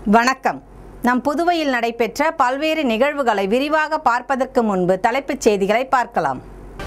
வணக்கம் நம் புதுவையில் நடைபெற்ற பல்வேறு நிகழ்வுகளை விரிவாக பார்ப்பதற்கு முன்பு தலைப்புச் செய்திகளை பார்க்கலாம்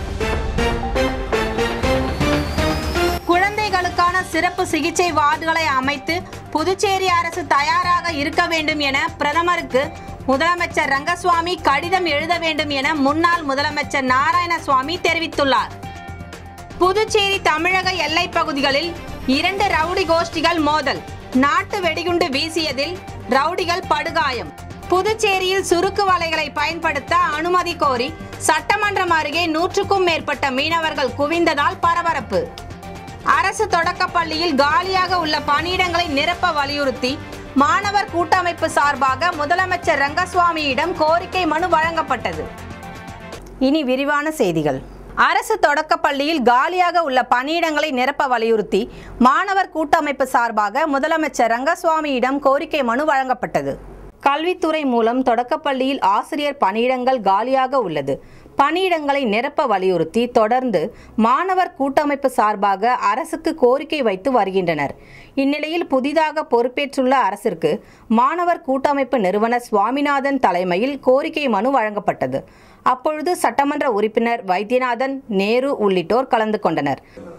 குழந்தைகளுக்கான சிறப்பு சிகிச்சை வார்டுகளை அமைத்து புதுச்சேரி அரசு தயாராக இருக்க வேண்டும் என பிரதமருக்கு முதலமைச்சர் ரங்கசுவாமி கடிதம் எழுத வேண்டும் என முன்னாள் முதலமைச்சர் நாராயணசுவாமி தெரிவித்துள்ளார் புதுச்சேரி தமிழக எல்லைப் பகுதிகளில் இரண்டு ரவுடி கோஷ்டிகள் மோதல் நாட்டு வெடிகுண்டு வீசியதில் ரவுடிகள் படுகாயம் புதுச்சேரியில் சுருக்கு வலைகளை பயன்படுத்த அனுமதி கோரி சட்டமன்றம் அருகே நூற்றுக்கும் மேற்பட்ட மீனவர்கள் குவிந்ததால் பரபரப்பு அரசு தொடக்கப் பள்ளியில் காலியாக உள்ள பணியிடங்களை நிரப்ப வலியுறுத்தி மாணவர் கூட்டமைப்பு சார்பாக முதலமைச்சர் ரங்கசுவாமியிடம் கோரிக்கை மனு வழங்கப்பட்டது இனி விரிவான செய்திகள் அரசு தொடக்கப் பள்ளியில் காலியாக உள்ள பணியிடங்களை நிரப்ப வலியுறுத்தி மாணவர் கூட்டமைப்பு சார்பாக முதலமைச்சர் ரங்கசுவாமியிடம் கோரிக்கை மனு வழங்கப்பட்டது கல்வித்துறை மூலம் தொடக்கப்பள்ளியில் ஆசிரியர் பணியிடங்கள் காலியாக உள்ளது பணியிடங்களை நிரப்ப வலியுறுத்தி தொடர்ந்து மாணவர் கூட்டமைப்பு சார்பாக அரசுக்கு கோரிக்கை வைத்து வருகின்றனர் இந்நிலையில் புதிதாக பொறுப்பேற்றுள்ள அரசிற்கு மாணவர் கூட்டமைப்பு நிறுவனர் சுவாமிநாதன் தலைமையில் கோரிக்கை மனு வழங்கப்பட்டது அப்பொழுது சட்டமன்ற உறுப்பினர் வைத்தியநாதன் நேரு உள்ளிட்டோர் கலந்து கொண்டனர்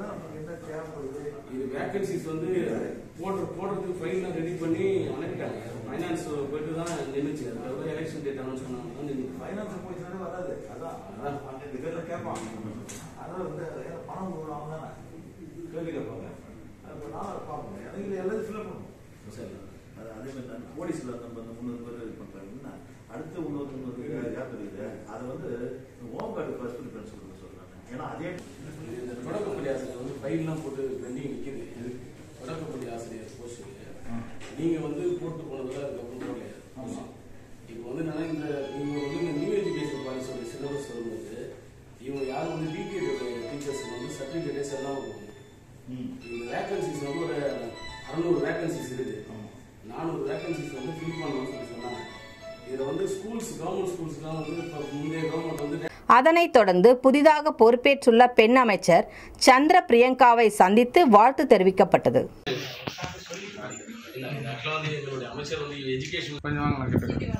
இது வேகன்சிஸ் வந்து போடுற போடுறதுக்கு ஃபைல்லாம் ரெடி பண்ணி அனுப்பிட்டாங்க ஃபைனான்ஸ் போயிட்டு தான் நின்றுச்சு அதுக்கப்புறம் எலெக்ஷன் டேட் அனௌன்ஸ் பண்ணாங்க தான் நின்று ஃபைனான்ஸ் போயிடுச்சுனாலே வராது அதான் அதான் இந்த பேரில் கேட்பான் அதனால் வந்து ஏன்னா பணம் கொடுக்குறாங்க தானே கேள்வி கேட்பாங்க அது நான் பார்ப்போம் எனக்கு இது எல்லாத்தையும் ஃபில்அப் பண்ணணும் சரி அது அதே மாதிரி தான் போலீஸில் நம்ம அந்த முந்நூறு பேர் இது பண்ணுறாங்கன்னா அடுத்து இன்னொரு முந்நூறு பேர் கேப் இருக்குது அதை வந்து ஹோம் கார்டு ஃபர்ஸ்ட் ப்ரிஃபரன்ஸ் கொடுக்க சொல்கிறாங்க ஏன்னா அதே இந்த தொடக்கப்பள்ளி ஆசிரியர் வந்து ஃபைல்லாம் போட்டு பெண்டிங் நிற்கிது தொடக்கப்பள்ளி ஆசிரியர் போஸ்ட் நீங்க வந்து போட்டு போனதுல அதுக்கப்புறம் போடலையா ஆமாம். இப்போ வந்து என்னன்னா இந்த நீங்க வந்து இந்த நியூ எஜுகேஷன் பாலிசியோட சிலபஸ் வரும்போது இவங்க யாரும் வந்து பிபிஎட் டீச்சர்ஸ் வந்து சர்டிஃபிகேட்டே செல்லாம போகுது ம் இந்த வேகன்சிஸ் வந்து ஒரு அறநூறு வேகன்சிஸ் இருக்கு ஆமாம் நானூறு வேகன்சிஸ் வந்து ஃபில் பண்ணணும்னு சொல்லி சொன்னாங்க இதில் வந்து ஸ்கூல்ஸ் கவர்மெண்ட் ஸ்கூல்ஸ்லாம் வந்து இப்போ முந்தைய கவர்மெண்ட் வந்து அதனைத் தொடர்ந்து புதிதாக பொறுப்பேற்றுள்ள பெண் அமைச்சர் சந்திர பிரியங்காவை சந்தித்து வாழ்த்து தெரிவிக்கப்பட்டது இல்லை ஆக்சுவலாக வந்து எங்களுடைய அமைச்சர் வந்து எஜுகேஷன் கொஞ்சம் வாங்க நான் கேட்டுக்கிறேன்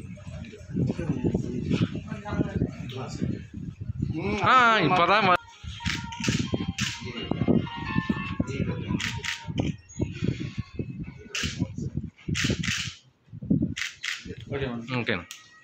ஆ இப்போதான் ம- ஓகேண்ணா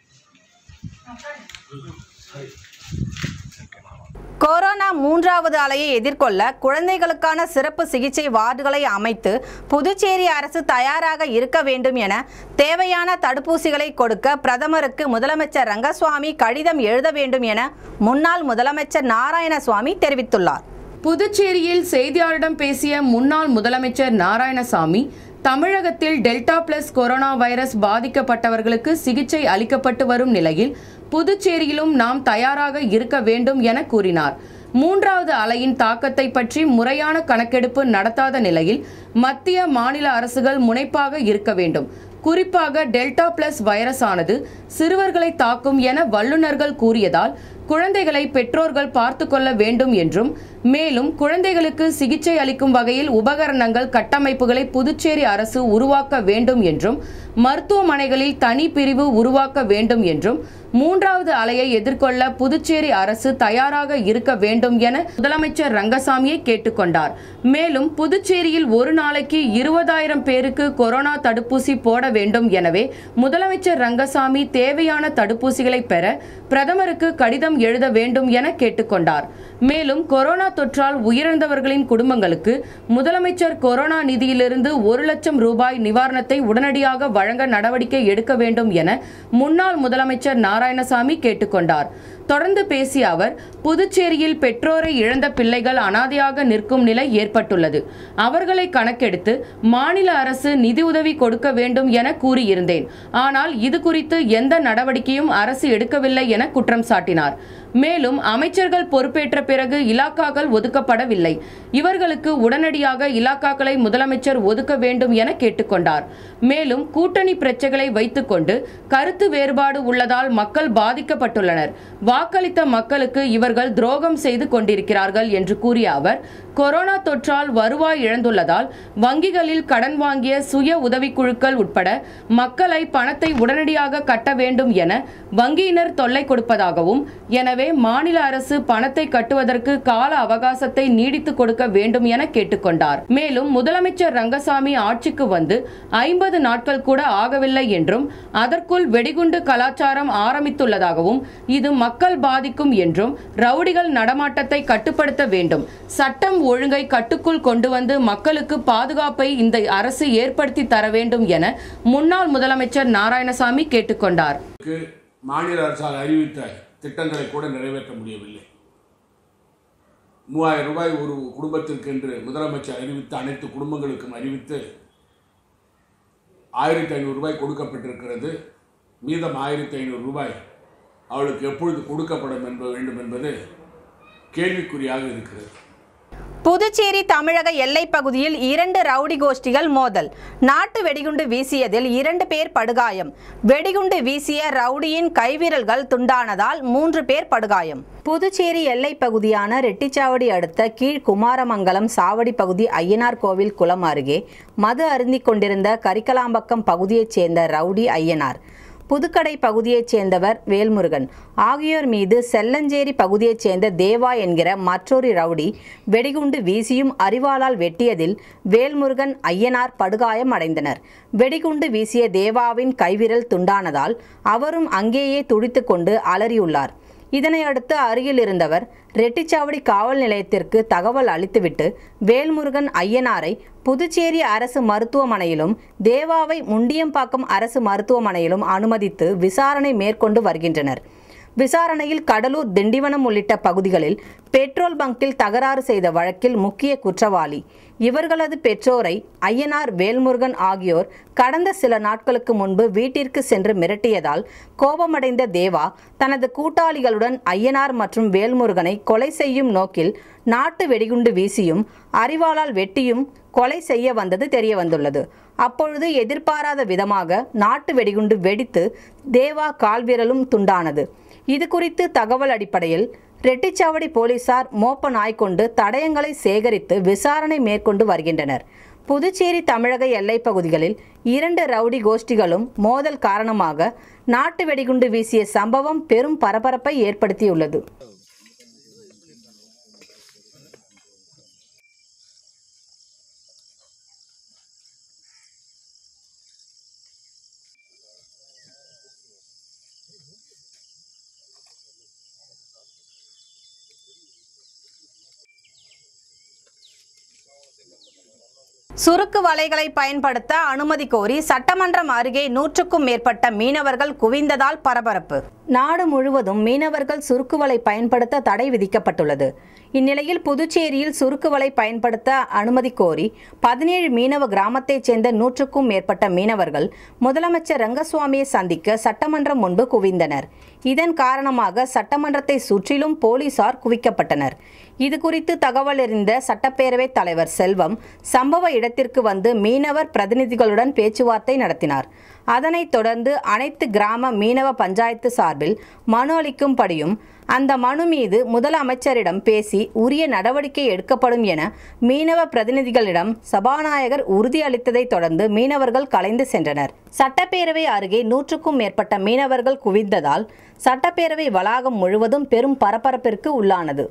கொரோனா மூன்றாவது அலையை எதிர்கொள்ள குழந்தைகளுக்கான சிறப்பு சிகிச்சை வார்டுகளை அமைத்து புதுச்சேரி அரசு தயாராக இருக்க வேண்டும் என தேவையான தடுப்பூசிகளை கொடுக்க பிரதமருக்கு முதலமைச்சர் ரங்கசுவாமி கடிதம் எழுத வேண்டும் என முன்னாள் முதலமைச்சர் நாராயணசுவாமி தெரிவித்துள்ளார் புதுச்சேரியில் செய்தியாளரிடம் பேசிய முன்னாள் முதலமைச்சர் நாராயணசாமி தமிழகத்தில் டெல்டா பிளஸ் கொரோனா வைரஸ் பாதிக்கப்பட்டவர்களுக்கு சிகிச்சை அளிக்கப்பட்டு வரும் நிலையில் புதுச்சேரியிலும் நாம் தயாராக இருக்க வேண்டும் என கூறினார் மூன்றாவது அலையின் தாக்கத்தை பற்றி முறையான கணக்கெடுப்பு நடத்தாத நிலையில் மத்திய மாநில அரசுகள் முனைப்பாக இருக்க வேண்டும் குறிப்பாக டெல்டா பிளஸ் வைரஸ் ஆனது சிறுவர்களை தாக்கும் என வல்லுநர்கள் கூறியதால் குழந்தைகளை பெற்றோர்கள் பார்த்து கொள்ள வேண்டும் என்றும் மேலும் குழந்தைகளுக்கு சிகிச்சை அளிக்கும் வகையில் உபகரணங்கள் கட்டமைப்புகளை புதுச்சேரி அரசு உருவாக்க வேண்டும் என்றும் மருத்துவமனைகளில் தனி பிரிவு உருவாக்க வேண்டும் என்றும் மூன்றாவது அலையை எதிர்கொள்ள புதுச்சேரி அரசு தயாராக இருக்க வேண்டும் என முதலமைச்சர் ரங்கசாமியை கேட்டுக்கொண்டார் மேலும் புதுச்சேரியில் ஒரு நாளைக்கு இருபதாயிரம் பேருக்கு கொரோனா தடுப்பூசி போட வேண்டும் எனவே முதலமைச்சர் ரங்கசாமி தேவையான தடுப்பூசிகளை பெற பிரதமருக்கு கடிதம் எழுத வேண்டும் என கேட்டுக்கொண்டார் மேலும் கொரோனா தொற்றால் உயிரிழந்தவர்களின் குடும்பங்களுக்கு முதலமைச்சர் கொரோனா நிதியிலிருந்து ஒரு லட்சம் ரூபாய் நிவாரணத்தை உடனடியாக வழங்க நடவடிக்கை எடுக்க வேண்டும் என முன்னாள் முதலமைச்சர் நாராயணசாமி கேட்டுக்கொண்டார் தொடர்ந்து பேசிய அவர் புதுச்சேரியில் பெற்றோரை இழந்த பிள்ளைகள் அனாதையாக நிற்கும் நிலை ஏற்பட்டுள்ளது அவர்களை கணக்கெடுத்து மாநில அரசு நிதியுதவி கொடுக்க வேண்டும் என கூறியிருந்தேன் ஆனால் இது குறித்து எந்த நடவடிக்கையும் அரசு எடுக்கவில்லை என குற்றம் சாட்டினார் மேலும் அமைச்சர்கள் பொறுப்பேற்ற பிறகு இலாக்காக்கள் ஒதுக்கப்படவில்லை இவர்களுக்கு உடனடியாக இலாக்காக்களை முதலமைச்சர் ஒதுக்க வேண்டும் என கேட்டுக்கொண்டார் மேலும் கூட்டணி பிரச்சனைகளை வைத்துக்கொண்டு கருத்து வேறுபாடு உள்ளதால் மக்கள் பாதிக்கப்பட்டுள்ளனர் வாக்களித்த மக்களுக்கு இவர்கள் துரோகம் செய்து கொண்டிருக்கிறார்கள் என்று கூறிய அவர் கொரோனா தொற்றால் வருவாய் இழந்துள்ளதால் வங்கிகளில் கடன் வாங்கிய சுய உதவிக்குழுக்கள் உட்பட மக்களை பணத்தை உடனடியாக கட்ட வேண்டும் என வங்கியினர் தொல்லை கொடுப்பதாகவும் எனவே மாநில அரசு பணத்தை கட்டுவதற்கு கால அவகாசத்தை நீடித்து கொடுக்க வேண்டும் என கேட்டுக்கொண்டார் மேலும் முதலமைச்சர் ரங்கசாமி ஆட்சிக்கு வந்து ஐம்பது நாட்கள் கூட ஆகவில்லை என்றும் அதற்குள் வெடிகுண்டு கலாச்சாரம் ஆரம்பித்துள்ளதாகவும் இது மக்கள் பாதிக்கும் என்றும் ரவுடிகள் நடமாட்டத்தை கட்டுப்படுத்த வேண்டும் சட்டம் ஒழுங்கை கட்டுக்குள் கொண்டு வந்து மக்களுக்கு பாதுகாப்பை இந்த அரசு ஏற்படுத்தி தர வேண்டும் என முன்னாள் முதலமைச்சர் நாராயணசாமி கேட்டுக்கொண்டார் க்கு மாநில அரசால் அறிவித்த திட்டங்களை கூட நிறைவேற்ற முடியவில்லை மூவாயிரம் ரூபாய் ஒரு குடும்பத்திற்கு என்று முதலமைச்சர் அறிவித்த அனைத்து குடும்பங்களுக்கும் அறிவித்து ஆயிரத்தி ஐநூறு ரூபாய் கொடுக்கப்பட்டிருக்கிறது மீதம் ஆயிரத்தி ஐநூறு ரூபாய் அவளுக்கு எப்பொழுது கொடுக்கப்படும் என்ப வேண்டும் என்பது கேள்விக்குறியாக இருக்கிறது புதுச்சேரி தமிழக எல்லைப் பகுதியில் இரண்டு ரவுடி கோஷ்டிகள் மோதல் நாட்டு வெடிகுண்டு வீசியதில் இரண்டு பேர் படுகாயம் வெடிகுண்டு வீசிய ரவுடியின் கைவிரல்கள் துண்டானதால் மூன்று பேர் படுகாயம் புதுச்சேரி எல்லைப் பகுதியான ரெட்டிச்சாவடி அடுத்த கீழ் குமாரமங்கலம் சாவடி பகுதி ஐயனார் கோவில் குளம் அருகே மது அருந்திக் கொண்டிருந்த கரிக்கலாம்பக்கம் பகுதியைச் சேர்ந்த ரவுடி ஐயனார் புதுக்கடை பகுதியைச் சேர்ந்தவர் வேல்முருகன் ஆகியோர் மீது செல்லஞ்சேரி பகுதியைச் சேர்ந்த தேவா என்கிற மற்றொரு ரவுடி வெடிகுண்டு வீசியும் அறிவாளால் வெட்டியதில் வேல்முருகன் ஐயனார் படுகாயம் அடைந்தனர் வெடிகுண்டு வீசிய தேவாவின் கைவிரல் துண்டானதால் அவரும் அங்கேயே துடித்துக்கொண்டு அலறியுள்ளார் இதனை அடுத்து அருகில் இருந்தவர் ரெட்டிச்சாவடி காவல் நிலையத்திற்கு தகவல் அளித்துவிட்டு வேல்முருகன் ஐயனாரை புதுச்சேரி அரசு மருத்துவமனையிலும் தேவாவை முண்டியம்பாக்கம் அரசு மருத்துவமனையிலும் அனுமதித்து விசாரணை மேற்கொண்டு வருகின்றனர் விசாரணையில் கடலூர் திண்டிவனம் உள்ளிட்ட பகுதிகளில் பெட்ரோல் பங்கில் தகராறு செய்த வழக்கில் முக்கிய குற்றவாளி இவர்களது பெற்றோரை ஐயனார் வேல்முருகன் ஆகியோர் கடந்த சில நாட்களுக்கு முன்பு வீட்டிற்கு சென்று மிரட்டியதால் கோபமடைந்த தேவா தனது கூட்டாளிகளுடன் ஐயனார் மற்றும் வேல்முருகனை கொலை செய்யும் நோக்கில் நாட்டு வெடிகுண்டு வீசியும் அறிவாளால் வெட்டியும் கொலை செய்ய வந்தது தெரிய வந்துள்ளது அப்பொழுது எதிர்பாராத விதமாக நாட்டு வெடிகுண்டு வெடித்து தேவா கால்விரலும் துண்டானது இது குறித்து தகவல் அடிப்படையில் ரெட்டிச்சாவடி போலீசார் மோப்ப நாய் கொண்டு தடயங்களை சேகரித்து விசாரணை மேற்கொண்டு வருகின்றனர் புதுச்சேரி தமிழக எல்லைப் பகுதிகளில் இரண்டு ரவுடி கோஷ்டிகளும் மோதல் காரணமாக நாட்டு வெடிகுண்டு வீசிய சம்பவம் பெரும் பரபரப்பை ஏற்படுத்தியுள்ளது சுருக்கு வலைகளை பயன்படுத்த அனுமதி கோரி சட்டமன்றம் அருகே நூற்றுக்கும் மேற்பட்ட மீனவர்கள் குவிந்ததால் பரபரப்பு நாடு முழுவதும் மீனவர்கள் சுருக்கு வலை பயன்படுத்த தடை விதிக்கப்பட்டுள்ளது இந்நிலையில் புதுச்சேரியில் சுருக்கு வலை பயன்படுத்த அனுமதி கோரி பதினேழு மீனவ கிராமத்தைச் சேர்ந்த நூற்றுக்கும் மேற்பட்ட மீனவர்கள் முதலமைச்சர் ரங்கசுவாமியை சந்திக்க சட்டமன்றம் முன்பு குவிந்தனர் இதன் காரணமாக சட்டமன்றத்தை சுற்றிலும் போலீசார் குவிக்கப்பட்டனர் இது குறித்து தகவல் அறிந்த சட்டப்பேரவைத் தலைவர் செல்வம் சம்பவ இடத்திற்கு வந்து மீனவர் பிரதிநிதிகளுடன் பேச்சுவார்த்தை நடத்தினார் அதனைத் தொடர்ந்து அனைத்து கிராம மீனவ பஞ்சாயத்து சார்பில் மனு அளிக்கும்படியும் அந்த மனு மீது முதலமைச்சரிடம் பேசி உரிய நடவடிக்கை எடுக்கப்படும் என மீனவ பிரதிநிதிகளிடம் சபாநாயகர் உறுதியளித்ததைத் தொடர்ந்து மீனவர்கள் கலைந்து சென்றனர் சட்டப்பேரவை அருகே நூற்றுக்கும் மேற்பட்ட மீனவர்கள் குவிந்ததால் சட்டப்பேரவை வளாகம் முழுவதும் பெரும் பரபரப்பிற்கு உள்ளானது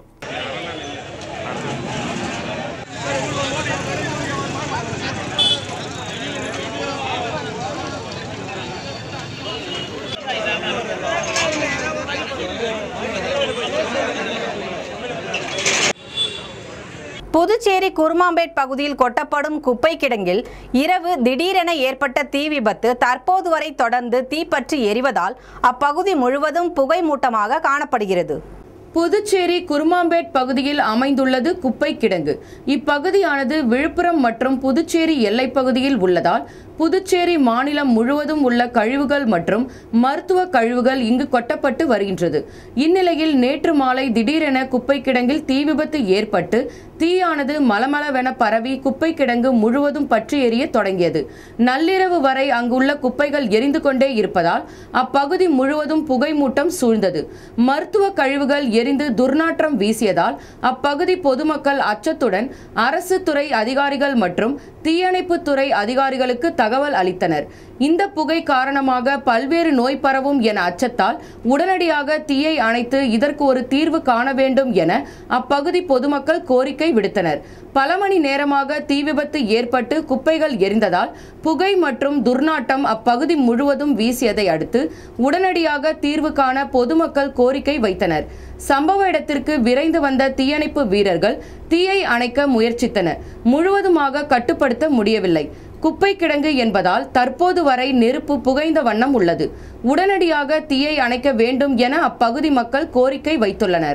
புதுச்சேரி குருமாம்பேட் பகுதியில் கொட்டப்படும் குப்பை கிடங்கில் இரவு திடீரென ஏற்பட்ட தீ விபத்து தற்போது வரை தொடர்ந்து தீப்பற்றி எரிவதால் அப்பகுதி முழுவதும் புகை மூட்டமாக காணப்படுகிறது புதுச்சேரி குருமாம்பேட் பகுதியில் அமைந்துள்ளது குப்பை கிடங்கு இப்பகுதியானது விழுப்புரம் மற்றும் புதுச்சேரி எல்லைப் பகுதியில் உள்ளதால் புதுச்சேரி மாநிலம் முழுவதும் உள்ள கழிவுகள் மற்றும் மருத்துவ கழிவுகள் இங்கு கொட்டப்பட்டு வருகின்றது இந்நிலையில் நேற்று மாலை திடீரென குப்பை கிடங்கில் தீ விபத்து ஏற்பட்டு தீயானது மலமளவென பரவி குப்பை கிடங்கு முழுவதும் பற்றி எரிய தொடங்கியது நள்ளிரவு வரை அங்குள்ள குப்பைகள் எரிந்து கொண்டே இருப்பதால் அப்பகுதி முழுவதும் புகை மூட்டம் சூழ்ந்தது மருத்துவ கழிவுகள் எரிந்து துர்நாற்றம் வீசியதால் அப்பகுதி பொதுமக்கள் அச்சத்துடன் அரசு துறை அதிகாரிகள் மற்றும் தீயணைப்பு துறை அதிகாரிகளுக்கு தகவல் அளித்தனர் இந்த புகை காரணமாக பல்வேறு நோய் பரவும் என அச்சத்தால் உடனடியாக தீயை அணைத்து இதற்கு ஒரு தீர்வு காண வேண்டும் என அப்பகுதி பொதுமக்கள் கோரிக்கை விடுத்தனர் பல மணி நேரமாக தீ விபத்து ஏற்பட்டு குப்பைகள் எரிந்ததால் புகை மற்றும் துர்நாற்றம் அப்பகுதி முழுவதும் வீசியதை அடுத்து உடனடியாக தீர்வு காண பொதுமக்கள் கோரிக்கை வைத்தனர் சம்பவ இடத்திற்கு விரைந்து வந்த தீயணைப்பு வீரர்கள் தீயை அணைக்க முயற்சித்தனர் முழுவதுமாக கட்டுப்படுத்த முடியவில்லை குப்பை கிடங்கு என்பதால் தற்போது வரை நெருப்பு புகைந்த வண்ணம் உள்ளது உடனடியாக தீயை அணைக்க வேண்டும் என அப்பகுதி மக்கள் கோரிக்கை வைத்துள்ளனர்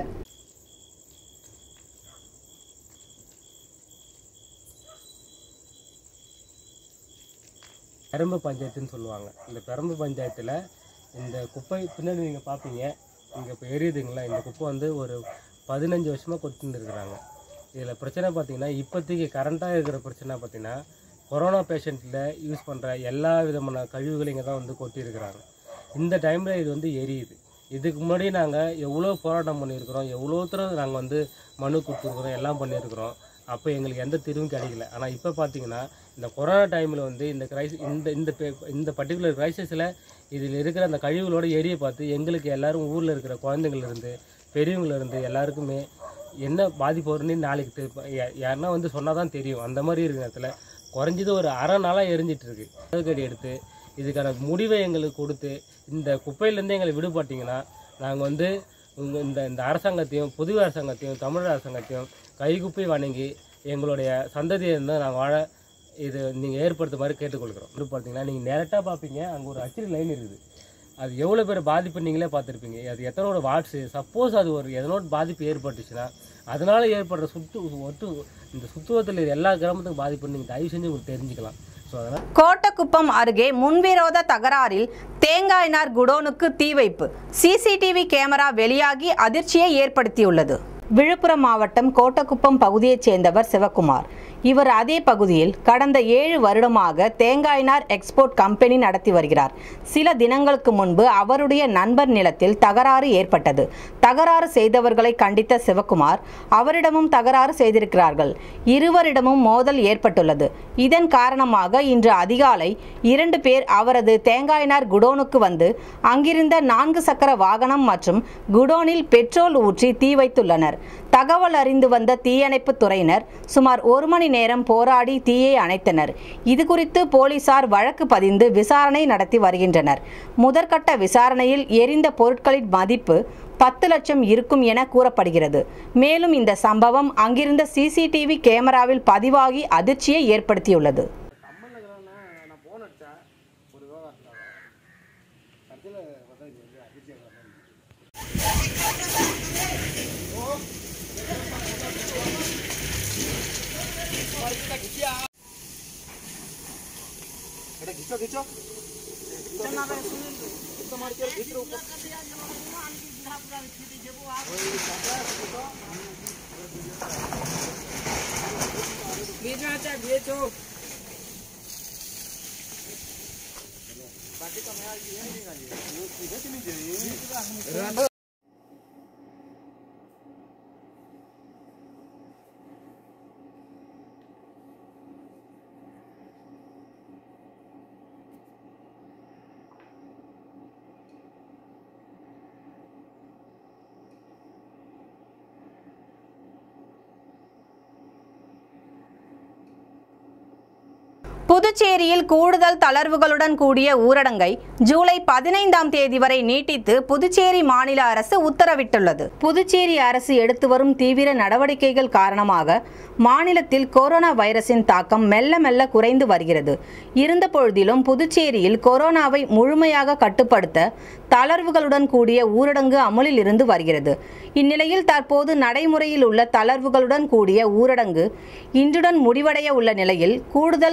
பெரம்பு பஞ்சாயத்துன்னு சொல்லுவாங்க இந்த பெரம்பு பஞ்சாயத்தில் இந்த குப்பை பின்னாடி நீங்கள் பார்ப்பீங்க இங்கே இப்போ எரியுதுங்களா இந்த குப்பை வந்து ஒரு பதினஞ்சு வருஷமாக கொட்டின்னு இருக்கிறாங்க இதில் பிரச்சனை பார்த்தீங்கன்னா இப்போதைக்கு கரண்ட்டாக இருக்கிற பிரச்சனை பார்த்தீங்கன்னா கொரோனா பேஷண்ட்டில் யூஸ் பண்ணுற எல்லா விதமான கழிவுகளும் இங்கே தான் வந்து கொட்டியிருக்கிறாங்க இந்த டைமில் இது வந்து எரியுது இதுக்கு முன்னாடி நாங்கள் எவ்வளோ போராட்டம் பண்ணியிருக்கிறோம் எவ்வளோ தூரம் நாங்கள் வந்து மனு கொடுத்துருக்குறோம் எல்லாம் பண்ணியிருக்கிறோம் அப்போ எங்களுக்கு எந்த தீர்வும் கிடைக்கல ஆனால் இப்போ பார்த்தீங்கன்னா இந்த கொரோனா டைமில் வந்து இந்த கிரைஸ் இந்த இந்த பே- இந்த பர்டிகுலர் கிரைசிஸில் இதில் இருக்கிற அந்த கழிவுகளோட எரிய பார்த்து எங்களுக்கு எல்லாரும் ஊரில் இருக்கிற குழந்தைங்கள்லேருந்து பெரியவங்கலேருந்து எல்லாருக்குமே என்ன பாதிப்பு வரும்னு நாளைக்கு தெ- யா- யாருன்னா வந்து சொன்னால் தான் தெரியும் அந்த மாதிரி இருக்கிற நேரத்தில் குறைஞ்சது ஒரு அரை நாளாக எரிஞ்சிட்டு இருக்கு கடி எடுத்து இதுக்கான முடிவை எங்களுக்கு கொடுத்து இந்த குப்பையிலேருந்து எங்களை விடுபட்டீங்கன்னா நாங்கள் வந்து உங்கள் இந்த இந்த அரசாங்கத்தையும் புது அரசாங்கத்தையும் தமிழ் அரசாங்கத்தையும் கைகுப்பை வணங்கி எங்களுடைய சந்ததியை இருந்து நாங்கள் வாழ இது நீங்கள் ஏற்படுத்த மாதிரி கேட்டுக்கொள்கிறோம் இது பார்த்தீங்கன்னா நீங்கள் டேரெக்டாக பார்ப்பீங்க அங்கே ஒரு அச்சடி லைன் இருக்குது அது எவ்வளோ பேர் பாதிப்பு நீங்களே பார்த்துருப்பீங்க அது எத்தனோட வாட்ஸு சப்போஸ் அது ஒரு எதனோட பாதிப்பு ஏற்பட்டுச்சுன்னா அதனால ஏற்படுற சுற்று ஒட்டு இந்த சுற்றுவத்தில் எல்லா கிராமத்துக்கும் பாதிப்பு நீங்கள் தயவு செஞ்சு உங்களுக்கு தெரிஞ்சுக்கலாம் ஸோ அதனால் கோட்டக்குப்பம் அருகே முன்விரோத தகராறில் தேங்காய் நார் குடோனுக்கு தீ வைப்பு சிசிடிவி கேமரா வெளியாகி அதிர்ச்சியை ஏற்படுத்தியுள்ளது விழுப்புரம் மாவட்டம் கோட்டக்குப்பம் பகுதியைச் சேர்ந்தவர் சிவகுமார் இவர் அதே பகுதியில் கடந்த ஏழு வருடமாக தேங்காய் நார் எக்ஸ்போர்ட் கம்பெனி நடத்தி வருகிறார் சில தினங்களுக்கு முன்பு அவருடைய நண்பர் நிலத்தில் தகராறு ஏற்பட்டது தகராறு செய்தவர்களை கண்டித்த சிவகுமார் அவரிடமும் தகராறு செய்திருக்கிறார்கள் இருவரிடமும் மோதல் ஏற்பட்டுள்ளது இதன் காரணமாக இன்று அதிகாலை இரண்டு பேர் அவரது தேங்காய் நார் குடோனுக்கு வந்து அங்கிருந்த நான்கு சக்கர வாகனம் மற்றும் குடோனில் பெட்ரோல் ஊற்றி தீ வைத்துள்ளனர் தகவல் அறிந்து வந்த தீயணைப்பு துறையினர் சுமார் ஒரு மணி நேரம் போராடி தீயை அணைத்தனர் இது குறித்து போலீசார் வழக்கு பதிந்து விசாரணை நடத்தி வருகின்றனர் முதற்கட்ட விசாரணையில் எரிந்த பொருட்களின் மதிப்பு பத்து லட்சம் இருக்கும் என கூறப்படுகிறது மேலும் இந்த சம்பவம் அங்கிருந்த சிசிடிவி கேமராவில் பதிவாகி அதிர்ச்சியை ஏற்படுத்தியுள்ளது புதுச்சேரியில் கூடுதல் தளர்வுகளுடன் கூடிய ஊரடங்கை ஜூலை பதினைந்தாம் தேதி வரை நீட்டித்து புதுச்சேரி மாநில அரசு உத்தரவிட்டுள்ளது புதுச்சேரி அரசு எடுத்து வரும் தீவிர நடவடிக்கைகள் காரணமாக மாநிலத்தில் கொரோனா வைரஸின் தாக்கம் மெல்ல மெல்ல குறைந்து வருகிறது இருந்த பொழுதிலும் புதுச்சேரியில் கொரோனாவை முழுமையாக கட்டுப்படுத்த தளர்வுகளுடன் கூடிய ஊரடங்கு அமலில் இருந்து வருகிறது இந்நிலையில் தற்போது நடைமுறையில் உள்ள தளர்வுகளுடன் கூடிய ஊரடங்கு இன்றுடன் முடிவடைய உள்ள நிலையில் கூடுதல் தளர்வு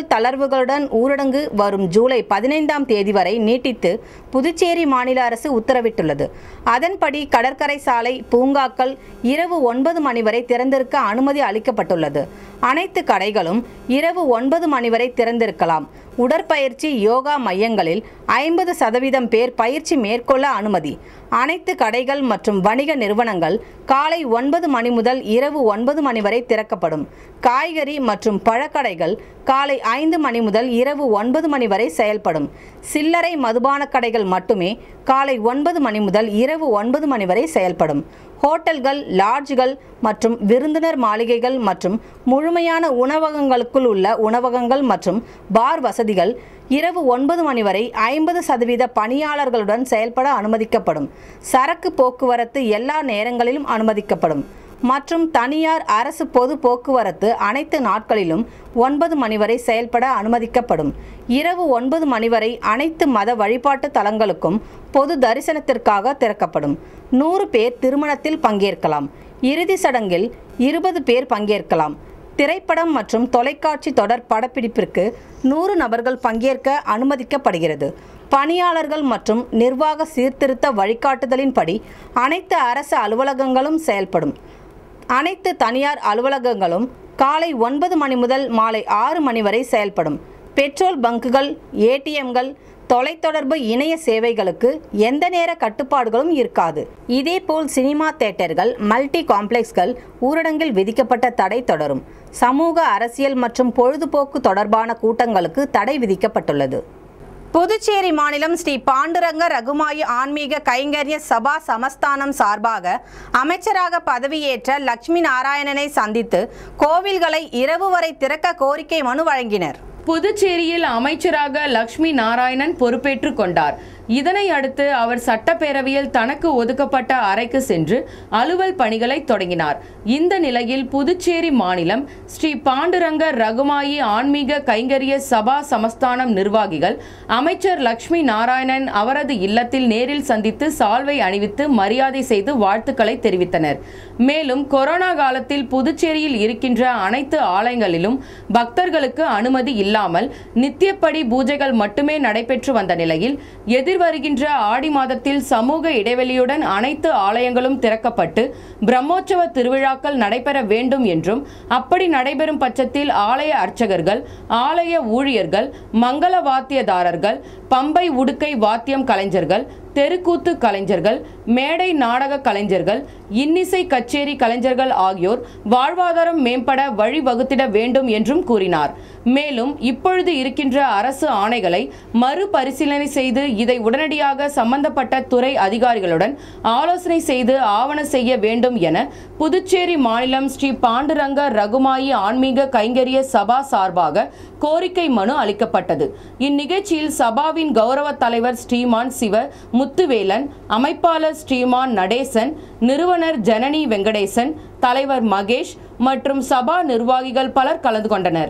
தளர்வுகளுடன் ஊரடங்கு வரும் ஜூலை பதினைந்தாம் தேதி வரை நீட்டித்து புதுச்சேரி மாநில அரசு உத்தரவிட்டுள்ளது அதன்படி கடற்கரை சாலை பூங்காக்கள் இரவு ஒன்பது மணி வரை திறந்திருக்க அனுமதி அளிக்கப்பட்டுள்ளது அனைத்து கடைகளும் இரவு ஒன்பது மணி வரை திறந்திருக்கலாம் உடற்பயிற்சி யோகா மையங்களில் ஐம்பது சதவீதம் பேர் பயிற்சி மேற்கொள்ள அனுமதி அனைத்து கடைகள் மற்றும் வணிக நிறுவனங்கள் காலை ஒன்பது மணி முதல் இரவு ஒன்பது மணி வரை திறக்கப்படும் காய்கறி மற்றும் பழக்கடைகள் காலை ஐந்து மணி முதல் இரவு ஒன்பது மணி வரை செயல்படும் சில்லறை மதுபான கடைகள் மட்டுமே காலை ஒன்பது மணி முதல் இரவு ஒன்பது மணி வரை செயல்படும் ஹோட்டல்கள் லாட்ஜ்கள் மற்றும் விருந்தினர் மாளிகைகள் மற்றும் முழுமையான உணவகங்களுக்குள் உள்ள உணவகங்கள் மற்றும் பார் வசதிகள் இரவு ஒன்பது மணி வரை ஐம்பது சதவீத பணியாளர்களுடன் செயல்பட அனுமதிக்கப்படும் சரக்கு போக்குவரத்து எல்லா நேரங்களிலும் அனுமதிக்கப்படும் மற்றும் தனியார் அரசு பொது போக்குவரத்து அனைத்து நாட்களிலும் ஒன்பது மணி வரை செயல்பட அனுமதிக்கப்படும் இரவு ஒன்பது மணி வரை அனைத்து மத வழிபாட்டு தலங்களுக்கும் பொது தரிசனத்திற்காக திறக்கப்படும் நூறு பேர் திருமணத்தில் பங்கேற்கலாம் இறுதி சடங்கில் இருபது பேர் பங்கேற்கலாம் திரைப்படம் மற்றும் தொலைக்காட்சி தொடர் படப்பிடிப்பிற்கு நூறு நபர்கள் பங்கேற்க அனுமதிக்கப்படுகிறது பணியாளர்கள் மற்றும் நிர்வாக சீர்திருத்த வழிகாட்டுதலின்படி அனைத்து அரசு அலுவலகங்களும் செயல்படும் அனைத்து தனியார் அலுவலகங்களும் காலை ஒன்பது மணி முதல் மாலை ஆறு மணி வரை செயல்படும் பெட்ரோல் பங்குகள் ஏடிஎம்கள் தொலைத்தொடர்பு இணைய சேவைகளுக்கு எந்த நேர கட்டுப்பாடுகளும் இருக்காது இதேபோல் சினிமா தேட்டர்கள் மல்டி காம்ப்ளெக்ஸ்கள் ஊரடங்கில் விதிக்கப்பட்ட தடை தொடரும் சமூக அரசியல் மற்றும் பொழுதுபோக்கு தொடர்பான கூட்டங்களுக்கு தடை விதிக்கப்பட்டுள்ளது புதுச்சேரி மாநிலம் ஸ்ரீ பாண்டுரங்க ரகுமாயி ஆன்மீக கைங்கரிய சபா சமஸ்தானம் சார்பாக அமைச்சராக பதவியேற்ற லட்சுமி நாராயணனை சந்தித்து கோவில்களை இரவு வரை திறக்க கோரிக்கை மனு வழங்கினர் புதுச்சேரியில் அமைச்சராக லக்ஷ்மி நாராயணன் பொறுப்பேற்றுக் கொண்டார் இதனை அடுத்து அவர் சட்டப்பேரவையில் தனக்கு ஒதுக்கப்பட்ட அறைக்கு சென்று அலுவல் பணிகளை தொடங்கினார் இந்த நிலையில் புதுச்சேரி மாநிலம் ஸ்ரீ பாண்டுரங்க ரகுமாயி ஆன்மீக கைங்கரிய சபா சமஸ்தானம் நிர்வாகிகள் அமைச்சர் லக்ஷ்மி நாராயணன் அவரது இல்லத்தில் நேரில் சந்தித்து சால்வை அணிவித்து மரியாதை செய்து வாழ்த்துக்களை தெரிவித்தனர் மேலும் கொரோனா காலத்தில் புதுச்சேரியில் இருக்கின்ற அனைத்து ஆலயங்களிலும் பக்தர்களுக்கு அனுமதி இல்லாமல் நித்தியப்படி பூஜைகள் மட்டுமே நடைபெற்று வந்த நிலையில் எதிர்வருகின்ற ஆடி மாதத்தில் சமூக இடைவெளியுடன் அனைத்து ஆலயங்களும் திறக்கப்பட்டு பிரம்மோற்சவ திருவிழாக்கள் நடைபெற வேண்டும் என்றும் அப்படி நடைபெறும் பட்சத்தில் ஆலய அர்ச்சகர்கள் ஆலய ஊழியர்கள் மங்கள வாத்தியதாரர்கள் பம்பை உடுக்கை வாத்தியம் கலைஞர்கள் தெருக்கூத்து கலைஞர்கள் மேடை நாடக கலைஞர்கள் இன்னிசை கச்சேரி கலைஞர்கள் ஆகியோர் வாழ்வாதாரம் மேம்பட வழிவகுத்திட வேண்டும் என்றும் கூறினார் மேலும் இப்பொழுது இருக்கின்ற அரசு ஆணைகளை மறுபரிசீலனை செய்து இதை உடனடியாக சம்பந்தப்பட்ட துறை அதிகாரிகளுடன் ஆலோசனை செய்து ஆவண செய்ய வேண்டும் என புதுச்சேரி மாநிலம் ஸ்ரீ பாண்டுரங்க ரகுமாயி ஆன்மீக கைங்கரிய சபா சார்பாக கோரிக்கை மனு அளிக்கப்பட்டது இந்நிகழ்ச்சியில் சபாவின் கௌரவ தலைவர் ஸ்ரீமான் சிவ முத்துவேலன் அமைப்பாளர் ஸ்ரீமான் நடேசன் நிறுவனர் ஜனனி வெங்கடேசன் தலைவர் மகேஷ் மற்றும் சபா நிர்வாகிகள் பலர் கலந்து கொண்டனர்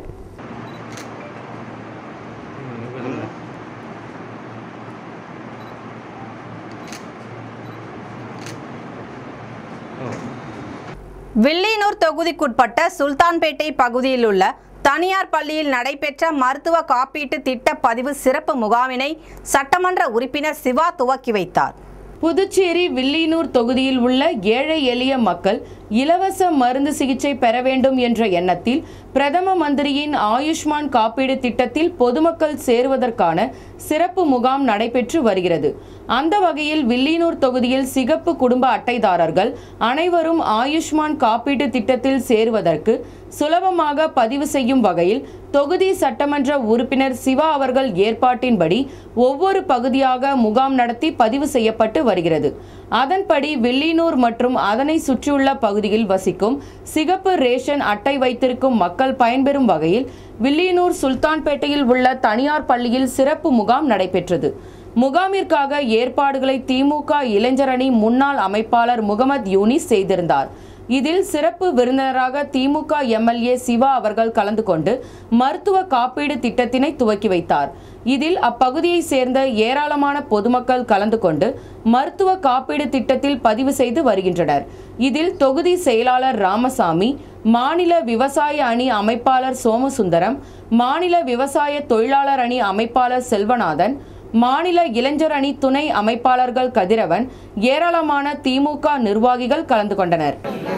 வில்லியனூர் தொகுதிக்குட்பட்ட சுல்தான்பேட்டை பகுதியில் உள்ள தனியார் பள்ளியில் நடைபெற்ற மருத்துவ காப்பீட்டு திட்ட பதிவு சிறப்பு முகாமினை சட்டமன்ற உறுப்பினர் சிவா துவக்கி வைத்தார் புதுச்சேரி வில்லியனூர் தொகுதியில் உள்ள ஏழை எளிய மக்கள் இலவச மருந்து சிகிச்சை பெற வேண்டும் என்ற எண்ணத்தில் பிரதம மந்திரியின் ஆயுஷ்மான் காப்பீடு திட்டத்தில் பொதுமக்கள் சேருவதற்கான சிறப்பு முகாம் நடைபெற்று வருகிறது அந்த வகையில் வில்லியனூர் தொகுதியில் சிகப்பு குடும்ப அட்டைதாரர்கள் அனைவரும் ஆயுஷ்மான் காப்பீட்டு திட்டத்தில் சேருவதற்கு சுலபமாக பதிவு செய்யும் வகையில் தொகுதி சட்டமன்ற உறுப்பினர் சிவா அவர்கள் ஏற்பாட்டின்படி ஒவ்வொரு பகுதியாக முகாம் நடத்தி பதிவு செய்யப்பட்டு வருகிறது அதன்படி வில்லியனூர் மற்றும் அதனை சுற்றியுள்ள பகுதியில் வசிக்கும் சிகப்பு ரேஷன் அட்டை வைத்திருக்கும் மக்கள் பயன்பெறும் வகையில் வில்லியனூர் சுல்தான்பேட்டையில் உள்ள தனியார் பள்ளியில் சிறப்பு முகாம் நடைபெற்றது முகாமிற்காக ஏற்பாடுகளை திமுக இளைஞரணி முன்னாள் அமைப்பாளர் முகமது யூனிஸ் செய்திருந்தார் இதில் சிறப்பு விருந்தினராக திமுக எம்எல்ஏ சிவா அவர்கள் கலந்து கொண்டு மருத்துவ காப்பீடு திட்டத்தினை துவக்கி வைத்தார் இதில் அப்பகுதியை சேர்ந்த ஏராளமான பொதுமக்கள் கலந்து கொண்டு மருத்துவ காப்பீடு திட்டத்தில் பதிவு செய்து வருகின்றனர் இதில் தொகுதி செயலாளர் ராமசாமி மாநில விவசாய அணி அமைப்பாளர் சோமசுந்தரம் மாநில விவசாய தொழிலாளர் அணி அமைப்பாளர் செல்வநாதன் மாநில இளைஞர் அணி துணை அமைப்பாளர்கள் கதிரவன் ஏராளமான திமுக நிர்வாகிகள் கலந்து கொண்டனர்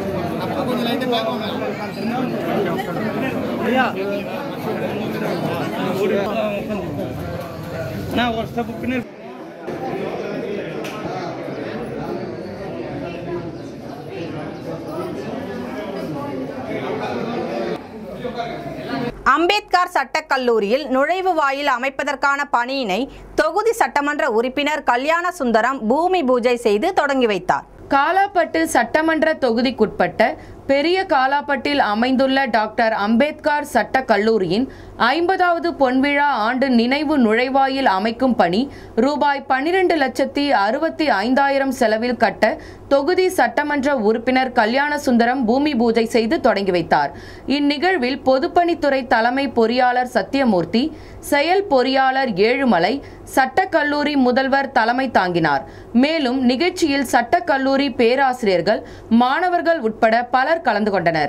அம்பேத்கர் சட்டக் கல்லூரியில் நுழைவு வாயில் அமைப்பதற்கான பணியினை தொகுதி சட்டமன்ற உறுப்பினர் கல்யாண சுந்தரம் பூமி பூஜை செய்து தொடங்கி வைத்தார் காலாப்பட்டு சட்டமன்ற தொகுதிக்குட்பட்ட பெரிய காலாப்பட்டில் அமைந்துள்ள டாக்டர் அம்பேத்கர் சட்ட கல்லூரியின் ஐம்பதாவது பொன்விழா ஆண்டு நினைவு நுழைவாயில் அமைக்கும் பணி ரூபாய் பனிரெண்டு லட்சத்தி அறுபத்தி ஐந்தாயிரம் செலவில் கட்ட தொகுதி சட்டமன்ற உறுப்பினர் கல்யாண சுந்தரம் பூமி பூஜை செய்து தொடங்கி வைத்தார் இந்நிகழ்வில் பொதுப்பணித்துறை தலைமை பொறியாளர் சத்தியமூர்த்தி செயல் பொறியாளர் ஏழுமலை சட்டக்கல்லூரி முதல்வர் தலைமை தாங்கினார் மேலும் நிகழ்ச்சியில் சட்டக்கல்லூரி பேராசிரியர்கள் மாணவர்கள் உட்பட பலர் கலந்து கொண்டனர்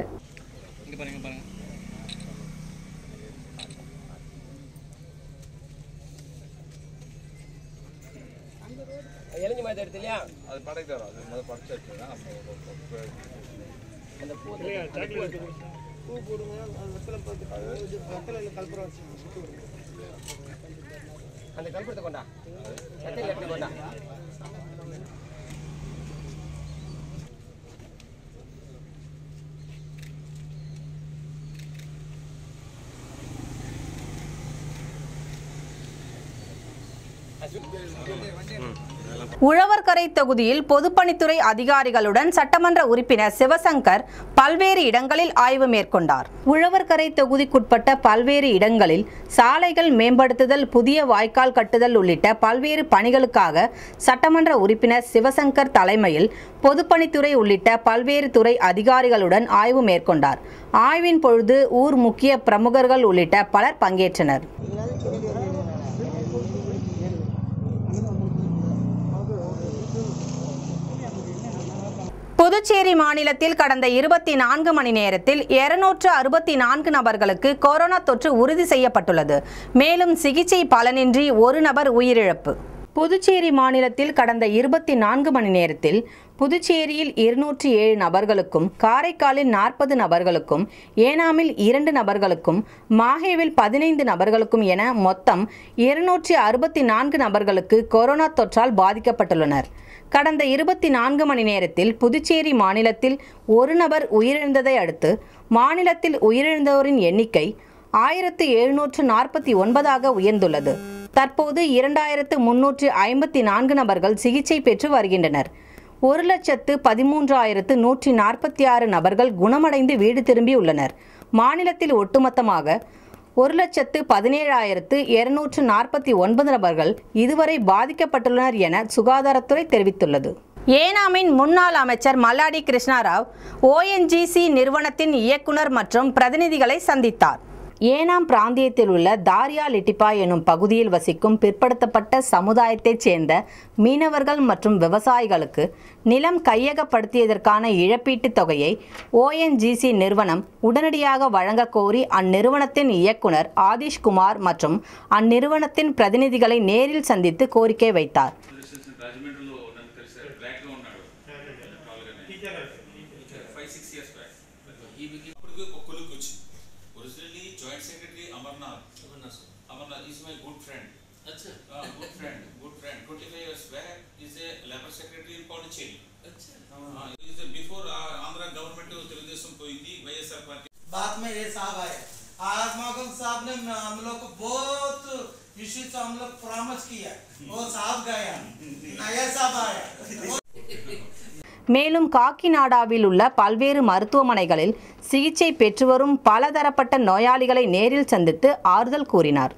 அந்த கல்புரத்தை கொண்டா கட்டையில் எடுத்து கொண்டா உழவர்கரை தொகுதியில் பொதுப்பணித்துறை அதிகாரிகளுடன் சட்டமன்ற உறுப்பினர் சிவசங்கர் பல்வேறு இடங்களில் ஆய்வு மேற்கொண்டார் உழவர்கரை தொகுதிக்குட்பட்ட பல்வேறு இடங்களில் சாலைகள் மேம்படுத்துதல் புதிய வாய்க்கால் கட்டுதல் உள்ளிட்ட பல்வேறு பணிகளுக்காக சட்டமன்ற உறுப்பினர் சிவசங்கர் தலைமையில் பொதுப்பணித்துறை உள்ளிட்ட பல்வேறு துறை அதிகாரிகளுடன் ஆய்வு மேற்கொண்டார் ஆய்வின் பொழுது ஊர் முக்கிய பிரமுகர்கள் உள்ளிட்ட பலர் பங்கேற்றனர் புதுச்சேரி மாநிலத்தில் கடந்த இருபத்தி நான்கு மணி நேரத்தில் இருநூற்று அறுபத்தி நான்கு நபர்களுக்கு கொரோனா தொற்று உறுதி செய்யப்பட்டுள்ளது மேலும் சிகிச்சை பலனின்றி ஒரு நபர் உயிரிழப்பு புதுச்சேரி மாநிலத்தில் கடந்த இருபத்தி நான்கு மணி நேரத்தில் புதுச்சேரியில் இருநூற்றி ஏழு நபர்களுக்கும் காரைக்காலில் நாற்பது நபர்களுக்கும் ஏனாமில் இரண்டு நபர்களுக்கும் மாஹேவில் பதினைந்து நபர்களுக்கும் என மொத்தம் இருநூற்றி அறுபத்தி நான்கு நபர்களுக்கு கொரோனா தொற்றால் பாதிக்கப்பட்டுள்ளனர் கடந்த இருபத்தி நான்கு மணி நேரத்தில் புதுச்சேரி மாநிலத்தில் ஒரு நபர் உயிரிழந்ததை அடுத்து மாநிலத்தில் உயிரிழந்தோரின் எண்ணிக்கை ஆயிரத்து எழுநூற்று நாற்பத்தி ஒன்பதாக உயர்ந்துள்ளது தற்போது இரண்டாயிரத்து முன்னூற்று ஐம்பத்தி நான்கு நபர்கள் சிகிச்சை பெற்று வருகின்றனர் ஒரு லட்சத்து பதிமூன்றாயிரத்து நூற்றி நாற்பத்தி ஆறு நபர்கள் குணமடைந்து வீடு திரும்பியுள்ளனர் மாநிலத்தில் ஒட்டுமொத்தமாக ஒரு லட்சத்து பதினேழாயிரத்து இருநூற்று நாற்பத்தி ஒன்பது நபர்கள் இதுவரை பாதிக்கப்பட்டுள்ளனர் என சுகாதாரத்துறை தெரிவித்துள்ளது ஏனாமின் முன்னாள் அமைச்சர் மல்லாடி கிருஷ்ணாராவ் ஓஎன்ஜிசி நிறுவனத்தின் இயக்குனர் மற்றும் பிரதிநிதிகளை சந்தித்தார் ஏனாம் பிராந்தியத்தில் உள்ள தாரியா லிட்டிபா எனும் பகுதியில் வசிக்கும் பிற்படுத்தப்பட்ட சமுதாயத்தைச் சேர்ந்த மீனவர்கள் மற்றும் விவசாயிகளுக்கு நிலம் கையகப்படுத்தியதற்கான இழப்பீட்டுத் தொகையை ஓஎன்ஜிசி நிறுவனம் உடனடியாக வழங்கக் கோரி அந்நிறுவனத்தின் இயக்குனர் ஆதிஷ் குமார் மற்றும் அந்நிறுவனத்தின் பிரதிநிதிகளை நேரில் சந்தித்து கோரிக்கை வைத்தார் రాజమండ్రిలో నన్ను కలిసారు బ్లాక్ గా ఉన్నాడు ఫైవ్ సిక్స్ ఇయర్స్ బ్యాక్ ఈ ఇప్పటికి ఒక కొలుకు వచ్చింది originally joint secretary Amarnath Amarnath is my good friend good friend good friend twenty five years back is a labour secretary in Pondicherry is before Andhra government Telugu Desam పోయింది వైఎస్ఆర్ పార్టీ बाद में ये साहब आए आज मगन साहब ने हम लोग को बहुत इश्यू से हम लोग परामर्श किया वो साहब गया नया साहब आया மேலும் காக்கிநாடாவில் உள்ள பல்வேறு மருத்துவமனைகளில் சிகிச்சை பெற்று வரும் பலதரப்பட்ட நோயாளிகளை நேரில் சந்தித்து ஆறுதல் கூறினார்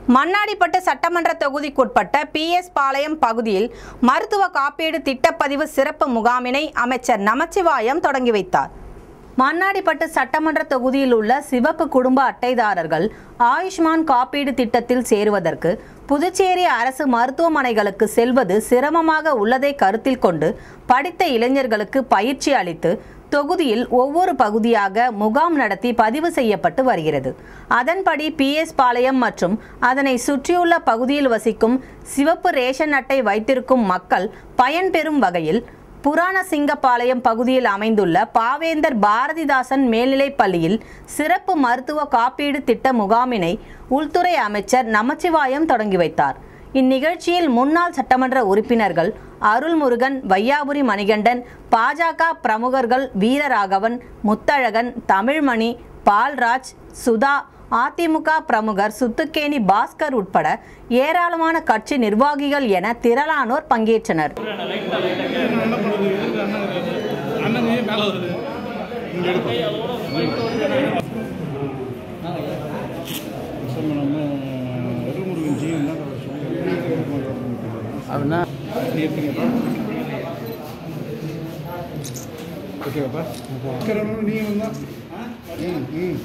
மண்ணாடிப்பட்டு சட்டமன்ற தொகுதிக்குட்பட்ட பிஎஸ் பாளையம் பகுதியில் மருத்துவ காப்பீடு திட்டப்பதிவு சிறப்பு முகாமினை அமைச்சர் நமச்சிவாயம் தொடங்கி வைத்தார் மண்ணாடிப்பட்டு சட்டமன்ற தொகுதியில் உள்ள சிவப்பு குடும்ப அட்டைதாரர்கள் ஆயுஷ்மான் காப்பீடு திட்டத்தில் சேருவதற்கு புதுச்சேரி அரசு மருத்துவமனைகளுக்கு செல்வது சிரமமாக உள்ளதை கருத்தில் கொண்டு படித்த இளைஞர்களுக்கு பயிற்சி அளித்து தொகுதியில் ஒவ்வொரு பகுதியாக முகாம் நடத்தி பதிவு செய்யப்பட்டு வருகிறது அதன்படி பிஎஸ் பாளையம் மற்றும் அதனை சுற்றியுள்ள பகுதியில் வசிக்கும் சிவப்பு ரேஷன் அட்டை வைத்திருக்கும் மக்கள் பயன்பெறும் வகையில் புராண சிங்கப்பாளையம் பகுதியில் அமைந்துள்ள பாவேந்தர் பாரதிதாசன் மேல்நிலைப் பள்ளியில் சிறப்பு மருத்துவ காப்பீடு திட்ட முகாமினை உள்துறை அமைச்சர் நமச்சிவாயம் தொடங்கி வைத்தார் இந்நிகழ்ச்சியில் முன்னாள் சட்டமன்ற உறுப்பினர்கள் அருள்முருகன் வையாபுரி மணிகண்டன் பாஜக பிரமுகர்கள் வீரராகவன் முத்தழகன் தமிழ்மணி பால்ராஜ் சுதா அதிமுக பிரமுகர் சுத்துக்கேணி பாஸ்கர் உட்பட ஏராளமான கட்சி நிர்வாகிகள் என திரளானோர் பங்கேற்றனர் அப்படின்னா ஓகேவாப்பா நீங்கள் தான் ம் ம்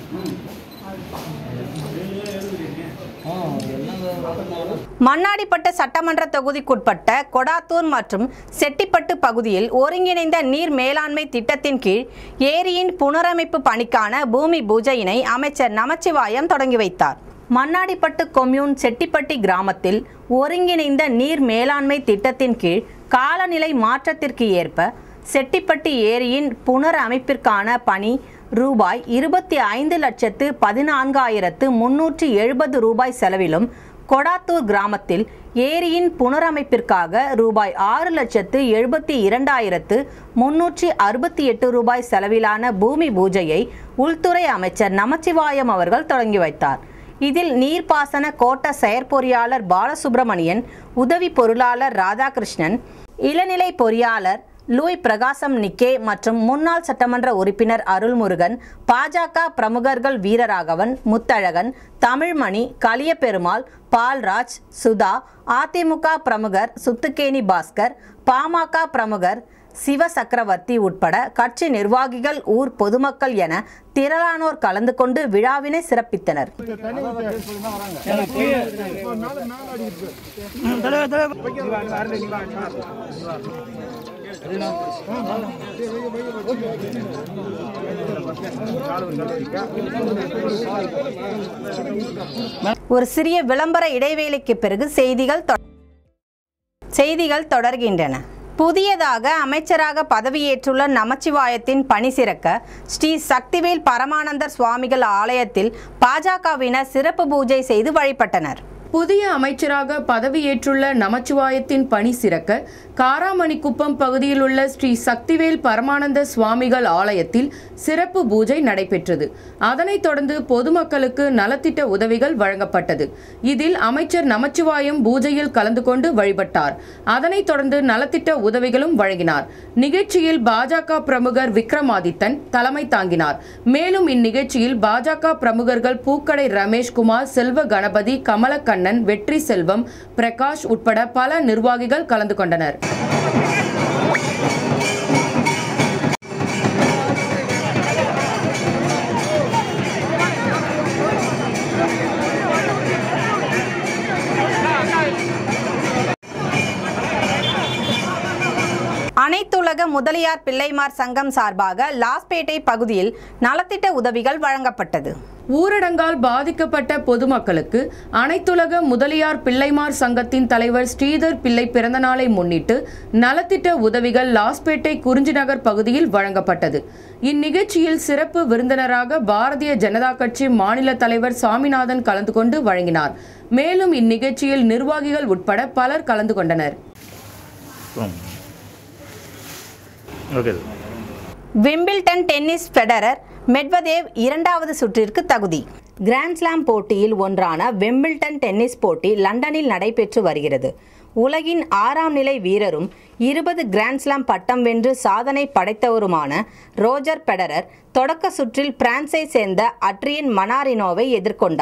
மண்ணாடிப்பட்டு சட்டமன்ற தொகுதிக்குட்பட்ட கொடாத்தூர் மற்றும் செட்டிப்பட்டு பகுதியில் ஒருங்கிணைந்த நீர் மேலாண்மை திட்டத்தின் கீழ் ஏரியின் புனரமைப்பு பணிக்கான பூமி பூஜையினை அமைச்சர் நமச்சிவாயம் தொடங்கி வைத்தார் மண்ணாடிப்பட்டு கொம்யூன் செட்டிப்பட்டி கிராமத்தில் ஒருங்கிணைந்த நீர் மேலாண்மை திட்டத்தின் கீழ் காலநிலை மாற்றத்திற்கு ஏற்ப செட்டிப்பட்டி ஏரியின் புனரமைப்பிற்கான பணி ரூபாய் இருபத்தி ஐந்து லட்சத்து பதினான்காயிரத்து முன்னூற்றி எழுபது ரூபாய் செலவிலும் கொடாத்தூர் கிராமத்தில் ஏரியின் புனரமைப்பிற்காக ரூபாய் ஆறு லட்சத்து எழுபத்தி இரண்டாயிரத்து முன்னூற்றி அறுபத்தி எட்டு ரூபாய் செலவிலான பூமி பூஜையை உள்துறை அமைச்சர் நமச்சிவாயம் அவர்கள் தொடங்கி வைத்தார் இதில் நீர்ப்பாசன கோட்ட செயற்பொறியாளர் பாலசுப்ரமணியன் உதவி பொருளாளர் ராதாகிருஷ்ணன் இளநிலை பொறியாளர் லூய் பிரகாசம் நிக்கே மற்றும் முன்னாள் சட்டமன்ற உறுப்பினர் அருள்முருகன் பாஜக பிரமுகர்கள் வீரராகவன் முத்தழகன் தமிழ்மணி கலியபெருமாள் பால்ராஜ் சுதா அதிமுக பிரமுகர் சுத்துக்கேணி பாஸ்கர் பாமக பிரமுகர் சிவ சக்கரவர்த்தி உட்பட கட்சி நிர்வாகிகள் ஊர் பொதுமக்கள் என திரளானோர் கலந்து கொண்டு விழாவினை சிறப்பித்தனர் ஒரு சிறிய விளம்பர இடைவேளைக்கு பிறகு செய்திகள் தொ- செய்திகள் தொடர்கின்றன புதியதாக அமைச்சராக பதவியேற்றுள்ள நமச்சிவாயத்தின் பணி சிறக்க ஸ்ரீ சக்திவேல் பரமானந்தர் சுவாமிகள் ஆலயத்தில் பாஜகவினர் சிறப்பு பூஜை செய்து வழிபட்டனர் புதிய அமைச்சராக பதவியேற்றுள்ள நமச்சிவாயத்தின் பணி சிறக்க காராமணிக்குப்பம் பகுதியில் உள்ள ஸ்ரீ சக்திவேல் பரமானந்த சுவாமிகள் ஆலயத்தில் சிறப்பு பூஜை நடைபெற்றது அதனைத் தொடர்ந்து பொதுமக்களுக்கு நலத்திட்ட உதவிகள் வழங்கப்பட்டது இதில் அமைச்சர் நமச்சிவாயம் பூஜையில் கலந்து கொண்டு வழிபட்டார் அதனைத் தொடர்ந்து நலத்திட்ட உதவிகளும் வழங்கினார் நிகழ்ச்சியில் பாஜக பிரமுகர் விக்ரமாதித்தன் தலைமை தாங்கினார் மேலும் இந்நிகழ்ச்சியில் பாஜக பிரமுகர்கள் பூக்கடை ரமேஷ்குமார் செல்வ கணபதி கமலக்கண்ணன் வெற்றி செல்வம் பிரகாஷ் உட்பட பல நிர்வாகிகள் கலந்து கொண்டனர் அனைத்துலக முதலியார் பிள்ளைமார் சங்கம் சார்பாக லாஸ்பேட்டை பகுதியில் நலத்திட்ட உதவிகள் வழங்கப்பட்டது ஊரடங்கால் பாதிக்கப்பட்ட பொதுமக்களுக்கு அனைத்துலக முதலியார் பிள்ளைமார் சங்கத்தின் தலைவர் ஸ்ரீதர் பிள்ளை பிறந்தநாளை முன்னிட்டு நலத்திட்ட உதவிகள் லாஸ்பேட்டை குறிஞ்சிநகர் பகுதியில் வழங்கப்பட்டது இந்நிகழ்ச்சியில் சிறப்பு விருந்தினராக பாரதிய ஜனதா கட்சி மாநில தலைவர் சாமிநாதன் கலந்து கொண்டு வழங்கினார் மேலும் இந்நிகழ்ச்சியில் நிர்வாகிகள் உட்பட பலர் கலந்து கொண்டனர் okay Wimbledon tennis Federer Medvedev இரண்டாவது சுற்றிற்கு தகுதி கிராண்ட்ஸ்லாம் போட்டியில் ஒன்றான விம்பிள்டன் டென்னிஸ் போட்டி லண்டனில் நடைபெற்று வருகிறது உலகின் ஆறாம் நிலை வீரரும் இருபது கிராண்ட்ஸ்லாம் பட்டம் வென்று சாதனை படைத்தவருமான ரோஜர் பெடரர் தொடக்க சுற்றில் பிரான்ஸை சேர்ந்த அட்ரியன் மனாரினோவை எதிர்கொண்டார்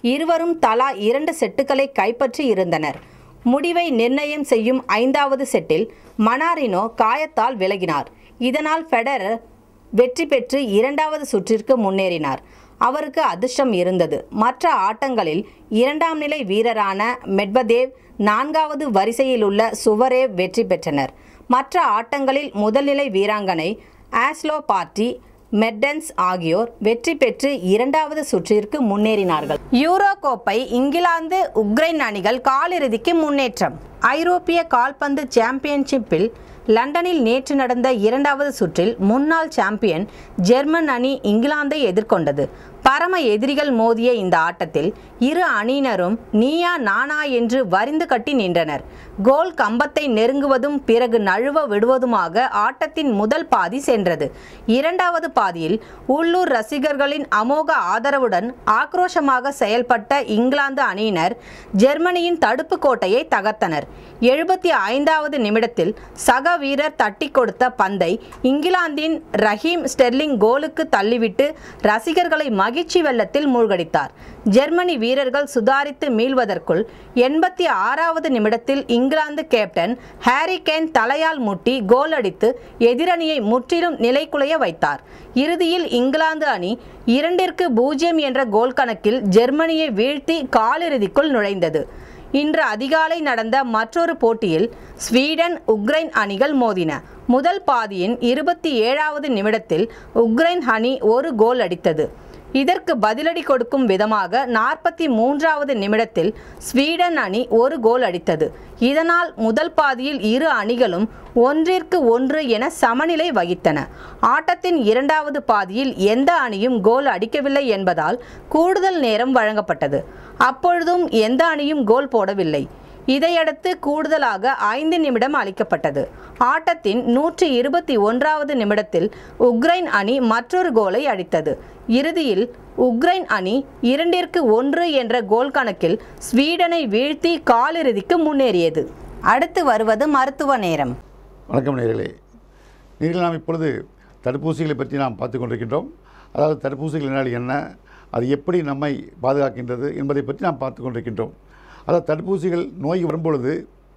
இருவரும் தலா இரண்டு செட்டுகளை கைப்பற்றி இருந்தனர் முடிவை நிர்ணயம் செய்யும் ஐந்தாவது செட்டில் மனாரினோ காயத்தால் விலகினார் இதனால் ஃபெடரர் வெற்றி பெற்று இரண்டாவது சுற்றிற்கு முன்னேறினார் அவருக்கு அதிர்ஷ்டம் இருந்தது மற்ற ஆட்டங்களில் இரண்டாம் நிலை வீரரான மெட்வதேவ் நான்காவது வரிசையில் உள்ள சுவரேவ் வெற்றி பெற்றனர் மற்ற ஆட்டங்களில் முதல்நிலை வீராங்கனை ஆஸ்லோ பார்ட்டி மெர்டன்ஸ் ஆகியோர் வெற்றி பெற்று இரண்டாவது சுற்றிற்கு முன்னேறினார்கள் யூரோ கோப்பை இங்கிலாந்து உக்ரைன் அணிகள் காலிறுதிக்கு முன்னேற்றம் ஐரோப்பிய கால்பந்து சாம்பியன்ஷிப்பில் லண்டனில் நேற்று நடந்த இரண்டாவது சுற்றில் முன்னாள் சாம்பியன் ஜெர்மன் அணி இங்கிலாந்தை எதிர்கொண்டது பரம எதிரிகள் மோதிய இந்த ஆட்டத்தில் இரு அணியினரும் நீயா நானா என்று வரிந்து கட்டி நின்றனர் கோல் கம்பத்தை நெருங்குவதும் பிறகு நழுவ விடுவதுமாக ஆட்டத்தின் முதல் பாதி சென்றது இரண்டாவது பாதியில் உள்ளூர் ரசிகர்களின் அமோக ஆதரவுடன் ஆக்ரோஷமாக செயல்பட்ட இங்கிலாந்து அணியினர் ஜெர்மனியின் தடுப்பு கோட்டையை தகர்த்தனர் எழுபத்தி ஐந்தாவது நிமிடத்தில் சக வீரர் தட்டி கொடுத்த பந்தை இங்கிலாந்தின் ரஹீம் ஸ்டெர்லிங் கோலுக்கு தள்ளிவிட்டு ரசிகர்களை மகிழ்ச்சி வெள்ளத்தில் மூழ்கடித்தார் ஜெர்மனி வீரர்கள் சுதாரித்து மீள்வதற்குள் எண்பத்தி ஆறாவது நிமிடத்தில் இங்கிலாந்து கேப்டன் ஹாரி கேன் தலையால் முட்டி கோல் அடித்து எதிரணியை முற்றிலும் நிலைகுலைய வைத்தார் இறுதியில் இங்கிலாந்து அணி இரண்டிற்கு பூஜ்ஜியம் என்ற கோல் கணக்கில் ஜெர்மனியை வீழ்த்தி காலிறுதிக்குள் நுழைந்தது இன்று அதிகாலை நடந்த மற்றொரு போட்டியில் ஸ்வீடன் உக்ரைன் அணிகள் மோதின முதல் பாதியின் இருபத்தி ஏழாவது நிமிடத்தில் உக்ரைன் அணி ஒரு கோல் அடித்தது இதற்கு பதிலடி கொடுக்கும் விதமாக நாற்பத்தி மூன்றாவது நிமிடத்தில் ஸ்வீடன் அணி ஒரு கோல் அடித்தது இதனால் முதல் பாதியில் இரு அணிகளும் ஒன்றிற்கு ஒன்று என சமநிலை வகித்தன ஆட்டத்தின் இரண்டாவது பாதியில் எந்த அணியும் கோல் அடிக்கவில்லை என்பதால் கூடுதல் நேரம் வழங்கப்பட்டது அப்பொழுதும் எந்த அணியும் கோல் போடவில்லை இதையடுத்து கூடுதலாக ஐந்து நிமிடம் அளிக்கப்பட்டது ஆட்டத்தின் நூற்றி இருபத்தி ஒன்றாவது நிமிடத்தில் உக்ரைன் அணி மற்றொரு கோலை அடித்தது இறுதியில் உக்ரைன் அணி இரண்டிற்கு ஒன்று என்ற கோல் கணக்கில் ஸ்வீடனை வீழ்த்தி காலிறுதிக்கு முன்னேறியது அடுத்து வருவது மருத்துவ நேரம் வணக்கம் நேர்களே நீங்கள் நாம் இப்பொழுது தடுப்பூசிகளை பற்றி நாம் பார்த்து கொண்டிருக்கின்றோம் அதாவது தடுப்பூசிகள் என்றால் என்ன அது எப்படி நம்மை பாதுகாக்கின்றது என்பதை பற்றி நாம் பார்த்து கொண்டிருக்கின்றோம் அதாவது தடுப்பூசிகள் நோய் வரும்பொழுது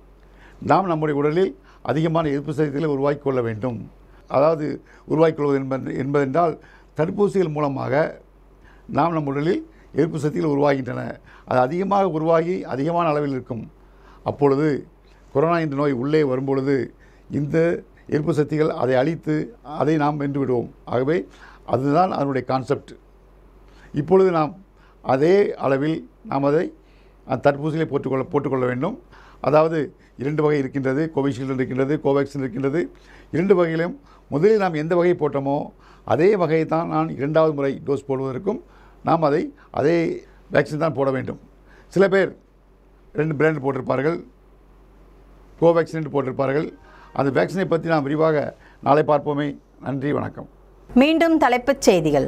நாம் நம்முடைய உடலில் அதிகமான எதிர்ப்பு சக்திகளை உருவாக்கி கொள்ள வேண்டும் அதாவது உருவாக்கிக் கொள்வது என்பது என்பதென்றால் தடுப்பூசிகள் மூலமாக நாம் நம் உடலில் எதிர்ப்பு சக்திகள் உருவாகின்றன அது அதிகமாக உருவாகி அதிகமான அளவில் இருக்கும் அப்பொழுது கொரோனா என்ற நோய் உள்ளே வரும்பொழுது இந்த எதிர்ப்பு சக்திகள் அதை அழித்து அதை நாம் வென்று விடுவோம் ஆகவே அதுதான் அதனுடைய கான்செப்ட் இப்பொழுது நாம் அதே அளவில் நாம் அதை அந்த தடுப்பூசிகளை போட்டுக்கொள்ள போட்டுக்கொள்ள வேண்டும் அதாவது இரண்டு வகை இருக்கின்றது கோவிஷீல்டு இருக்கின்றது கோவேக்சின் இருக்கின்றது இரண்டு வகையிலும் முதலில் நாம் எந்த வகையை போட்டோமோ அதே வகையை தான் நான் இரண்டாவது முறை டோஸ் போடுவதற்கும் நாம் அதை அதே வேக்சின் தான் போட வேண்டும் சில பேர் ரெண்டு பிராண்ட் போட்டிருப்பார்கள் கோவேக்சின் என்று போட்டிருப்பார்கள் அந்த வேக்சினை பற்றி நாம் விரிவாக நாளை பார்ப்போமே நன்றி வணக்கம் மீண்டும் தலைப்புச் செய்திகள்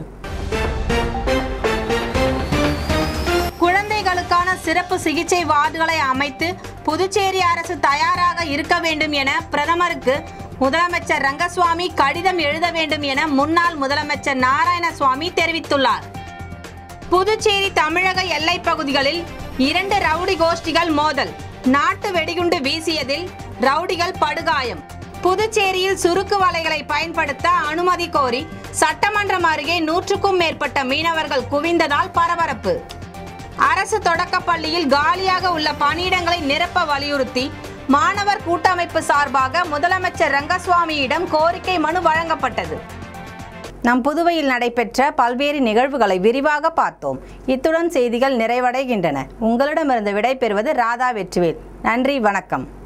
குழந்தைகளுக்கான சிறப்பு சிகிச்சை வார்டுகளை அமைத்து புதுச்சேரி அரசு தயாராக இருக்க வேண்டும் என பிரதமருக்கு முதலமைச்சர் ரங்கசுவாமி கடிதம் எழுத வேண்டும் என முன்னாள் முதலமைச்சர் நாராயணசுவாமி தெரிவித்துள்ளார் புதுச்சேரி தமிழக எல்லைப் பகுதிகளில் இரண்டு ரவுடி கோஷ்டிகள் மோதல் நாட்டு வெடிகுண்டு வீசியதில் ரவுடிகள் படுகாயம் புதுச்சேரியில் சுருக்கு வலைகளை பயன்படுத்த அனுமதி கோரி சட்டமன்றம் அருகே நூற்றுக்கும் மேற்பட்ட மீனவர்கள் குவிந்ததால் பரபரப்பு அரசு தொடக்கப் பள்ளியில் காலியாக உள்ள பணியிடங்களை நிரப்ப வலியுறுத்தி மாணவர் கூட்டமைப்பு சார்பாக முதலமைச்சர் ரங்கசுவாமியிடம் கோரிக்கை மனு வழங்கப்பட்டது நம் புதுவையில் நடைபெற்ற பல்வேறு நிகழ்வுகளை விரிவாக பார்த்தோம் இத்துடன் செய்திகள் நிறைவடைகின்றன உங்களிடமிருந்து விடைபெறுவது ராதா வெற்றிவேல் நன்றி வணக்கம்